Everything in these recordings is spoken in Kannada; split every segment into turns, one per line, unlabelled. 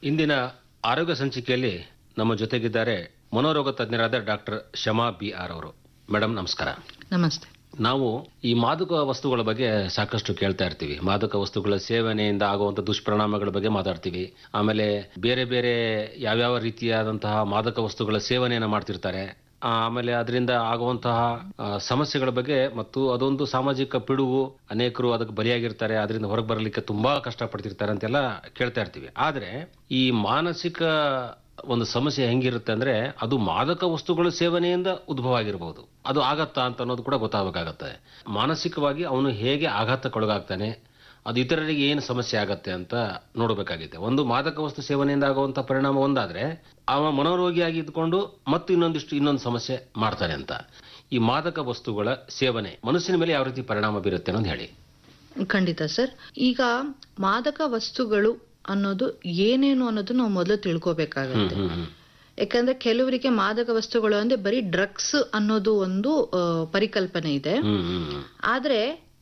ಇಂದಿನ ಆರೋಗ್ಯ ಸಂಚಿಕೆಯಲ್ಲಿ ನಮ್ಮ ಜೊತೆಗಿದ್ದಾರೆ ಮನೋರೋಗ ತಜ್ಞರಾದ ಡಾಕ್ಟರ್ ಶಮಾ ಬಿ ಆರ್ ಅವರು ಮೇಡಮ್ ನಮಸ್ಕಾರ
ನಮಸ್ತೆ
ನಾವು ಈ ಮಾದಕ ವಸ್ತುಗಳ ಬಗ್ಗೆ ಸಾಕಷ್ಟು ಕೇಳ್ತಾ ಇರ್ತೀವಿ ಮಾದಕ ವಸ್ತುಗಳ ಸೇವನೆಯಿಂದ ಆಗುವಂಥ ದುಷ್ಪರಿಣಾಮಗಳ ಬಗ್ಗೆ ಮಾತಾಡ್ತೀವಿ ಆಮೇಲೆ ಬೇರೆ ಬೇರೆ ಯಾವ್ಯಾವ ರೀತಿಯಾದಂತಹ ಮಾದಕ ವಸ್ತುಗಳ ಸೇವನೆಯನ್ನು ಮಾಡ್ತಿರ್ತಾರೆ ಆ, ಆಮೇಲೆ ಅದರಿಂದ ಆಗುವಂತಹ ಆ, ಸಮಸ್ಯೆಗಳ ಬಗ್ಗೆ ಮತ್ತು ಅದೊಂದು ಸಾಮಾಜಿಕ ಪಿಡುಗು ಅನೇಕರು ಅದಕ್ಕೆ ಬಲಿಯಾಗಿರ್ತಾರೆ ಅದರಿಂದ ಹೊರಗೆ ಬರಲಿಕ್ಕೆ ತುಂಬಾ ಕಷ್ಟಪಡ್ತಿರ್ತಾರೆ ಅಂತೆಲ್ಲ ಕೇಳ್ತಾ ಇರ್ತೀವಿ ಆದರೆ ಈ ಮಾನಸಿಕ ಒಂದು ಸಮಸ್ಯೆ ಹೆಂಗಿರುತ್ತೆ ಅಂದ್ರೆ ಅದು ಮಾದಕ ವಸ್ತುಗಳ ಸೇವನೆಯಿಂದ ಉದ್ಭವ ಆಗಿರಬಹುದು ಅದು ಆಗತ್ತಾ ಅಂತ ಅನ್ನೋದು ಕೂಡ ಗೊತ್ತಾಗಬೇಕಾಗತ್ತೆ ಮಾನಸಿಕವಾಗಿ ಅವನು ಹೇಗೆ ಆಘಾತಕ್ಕೊಳಗಾಗ್ತಾನೆ ಅದು ಇತರರಿಗೆ ಏನು ಸಮಸ್ಯೆ ಆಗತ್ತೆ ಅಂತ ನೋಡಬೇಕಾಗಿದೆ ಒಂದು ಮಾದಕ ವಸ್ತು ಸೇವನೆಯಿಂದ ಆಗುವಂತ ಪರಿಣಾಮ ಒಂದಾದ್ರೆ ಅವ ಮನೋರೋಗಿಯಾಗಿ ಇದ್ಕೊಂಡು ಮತ್ತು ಇನ್ನೊಂದಿಷ್ಟು ಇನ್ನೊಂದು ಸಮಸ್ಯೆ ಮಾಡ್ತಾನೆ ಅಂತ ಈ ಮಾದಕ ವಸ್ತುಗಳ ಸೇವನೆ ಮನಸ್ಸಿನ ಮೇಲೆ ಯಾವ ರೀತಿ ಪರಿಣಾಮ ಬೀರುತ್ತೆ ಅನ್ನೋದು ಹೇಳಿ
ಖಂಡಿತ ಸರ್ ಈಗ ಮಾದಕ ವಸ್ತುಗಳು ಅನ್ನೋದು ಏನೇನು ಅನ್ನೋದು ನಾವು ಮೊದಲು ತಿಳ್ಕೊಬೇಕಾಗತ್ತೆ
ಹ್ಮ್ ಹ್ಮ್
ಯಾಕಂದ್ರೆ ಕೆಲವರಿಗೆ ಮಾದಕ ವಸ್ತುಗಳು ಅಂದ್ರೆ ಬರೀ ಡ್ರಗ್ಸ್ ಅನ್ನೋದು ಒಂದು ಆ, ಪರಿಕಲ್ಪನೆ ಇದೆ
ಹ್ಮ್ ಹ್ಮ್ ಹ್ಮ್
ಆದ್ರೆ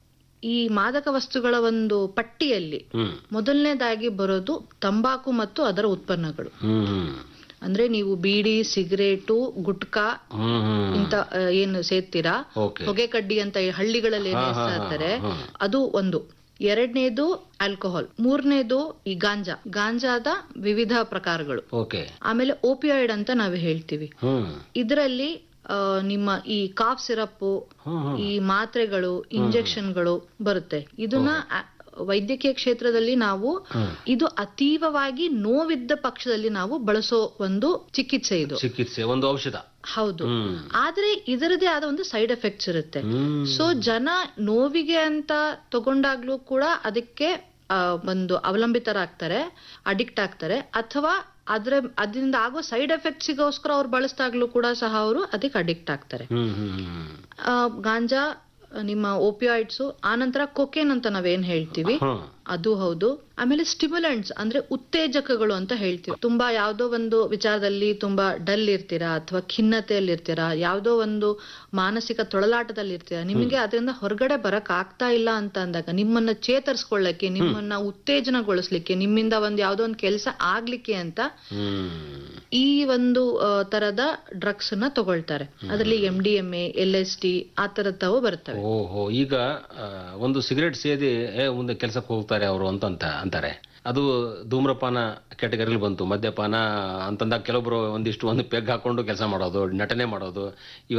ಈ ಮಾದಕ ವಸ್ತುಗಳ ಒಂದು ಪಟ್ಟಿಯಲ್ಲಿ
ಹ್ಮ್
ಮೊದಲನೇದಾಗಿ ಬರೋದು ತಂಬಾಕು ಮತ್ತು ಅದರ ಉತ್ಪನ್ನಗಳು
ಹ್ಮ್ ಹ್ಮ್
ಅಂದ್ರೆ ನೀವು ಬೀಡಿ ಸಿಗರೇಟು ಗುಟ್ಕಾ
ಹ್ಮ್ ಹ್ಮ್
ಇಂತ ಆ, ಏನು ಸೇರ್ತೀರಾ
ಓಕೆ
ಹೊಗೆ ಕಡ್ಡಿ ಅಂತ ಈ ಹಳ್ಳಿಗಳಲ್ಲಿ ಏನ್ ಎಸ್ತಾ ಇರ್ತಾರೆ ಅದು ಒಂದು ಎರಡನೇದು ಆಲ್ಕೋಹಾಲ್ ಮೂರನೇದು ಈ ಗಾಂಜಾ ಗಾಂಜಾದ ವಿವಿಧ ಪ್ರಕಾರಗಳು
ಓಕೆ
ಆಮೇಲೆ ಓಪಿಯಾಯ್ಡ್ ಅಂತ ನಾವು ಹೇಳ್ತೀವಿ
ಹ್ಮ್
ಇದರಲ್ಲಿ ಆ, ನಿಮ್ಮ ಈ ಕಾಫ್ ಸಿರಪ್
ಹ್ಮ್ ಹ್ಮ್
ಈ ಮಾತ್ರೆಗಳು ಇಂಜೆಕ್ಷನ್ಗಳು ಬರುತ್ತೆ ಇದನ್ನ ಆ- ವೈದ್ಯಕೀಯ ಕ್ಷೇತ್ರದಲ್ಲಿ ನಾವು
ಹ್ಮ್.
ಇದು ಅತೀವವಾಗಿ ನೋವಿದ್ದ ಪಕ್ಷದಲ್ಲಿ ನಾವು ಬಳಸೋ ಒಂದು ಚಿಕಿತ್ಸೆ ಇದು
ಚಿಕಿತ್ಸೆ ಒಂದು ಔಷಧ
ಹೌದು
ಹ್ಮ್
ಆದ್ರೆ ಇದರದೇ ಆದ ಒಂದು ಸೈಡ್ ಎಫೆಕ್ಟ್ಸ್ ಇರುತ್ತೆ
ಹ್ಮ್
ಸೊ ಜನ ನೋವಿಗೆ ಅಂತ ತಗೊಂಡಾಗ್ಲೂ ಕೂಡ ಅದಕ್ಕೆ ಆ, ಒಂದು ಅವಲಂಬಿತರಾಗ್ತಾರೆ ಅಡಿಕ್ಟ್ ಆಗ್ತಾರೆ ಅಥವಾ ಅದ್ರ ಅದರಿಂದ ಆಗೋ ಸೈಡ್ ಎಫೆಕ್ಟ್ಸಿಗೋಸ್ಕರ ಅವ್ರು ಬಳಸ್ದಾಗ್ಲೂ ಕೂಡ ಸಹ ಅವರು ಅದಕ್ಕೆ ಅಡಿಕ್ಟ್ ಆಗ್ತಾರೆ
ಹ್ಮ್ ಹ್ಮ್ ಹ್ಮ್
ಆ, ಗಾಂಜಾ ನಿಮ್ಮ ಓಪಿಯಾಯ್ಡ್ಸ್ ಆನಂತರ ಕೊಕೇನ್ ಅಂತ ನಾವೇನ್ ಹೇಳ್ತೀವಿ
ಹ್ಮ್
ಅದು ಹೌದು ಆಮೇಲೆ ಸ್ಟಿಮ್ಯುಲೆಂಟ್ಸ್ ಅಂದ್ರೆ ಉತ್ತೇಜಕಗಳು ಅಂತ ಹೇಳ್ತೀವಿ ತುಂಬಾ ಯಾವ್ದೋ ಒಂದು ವಿಚಾರದಲ್ಲಿ ತುಂಬಾ ಡಲ್ ಇರ್ತೀರಾ ಅಥವಾ ಖಿನ್ನತೆಯಲ್ಲಿ ಇರ್ತೀರಾ ಯಾವ್ದೋ ಒಂದು ಮಾನಸಿಕ ತೊಳಲಾಟದಲ್ಲಿ ಇರ್ತೀರಾ ನಿಮಗೆ ಅದರಿಂದ ಹೊರಗಡೆ ಬರಕ್ ಆಗ್ತಾ ಇಲ್ಲ ಅಂತ ಅಂದಾಗ ನಿಮ್ಮನ್ನ ಚೇತರಿಸ್ಕೊಳ್ಳಕ್ಕೆ ನಿಮ್ಮನ್ನ ಉತ್ತೇಜನಗೊಳಿಸ್ಲಿಕ್ಕೆ ನಿಮ್ಮಿಂದ ಒಂದ್ ಯಾವ್ದೋ ಒಂದು ಕೆಲಸ ಆಗ್ಲಿಕ್ಕೆ ಅಂತ
ಹ್ಮ್
ಈ ಒಂದು ಆ, ತರದ ಡ್ರಗ್ಸ್ ನ ತಗೊಳ್ತಾರೆ ಅದರಲ್ಲಿ M D M A L S T ಆ ತರದವು ಬರ್ತವೆ
ಓಹೋ ಈಗ ಆ, ಒಂದು ಸಿಗರೇಟ್ ಸೇದಿ ಏ ಮುಂದೆ ಕೆಲಸಕ್ಕೆ ಹೋಗ್ತಾರೆ ಅವರು ಅಂತ ಅಂತ ಅಂತಾರೆ ಅದು ಧೂಮ್ರಪಾನ ಕ್ಯಾಟಗರಿಲಿ ಬಂತು ಮದ್ಯಪಾನ ಅಂತಂದಾಗ ಕೆಲವೊಬ್ರು ಒಂದಿಷ್ಟು ಒಂದು ಪೆಗ್ ಹಾಕೊಂಡು ಕೆಲಸ ಮಾಡೋದು ನಟನೆ ಮಾಡೋದು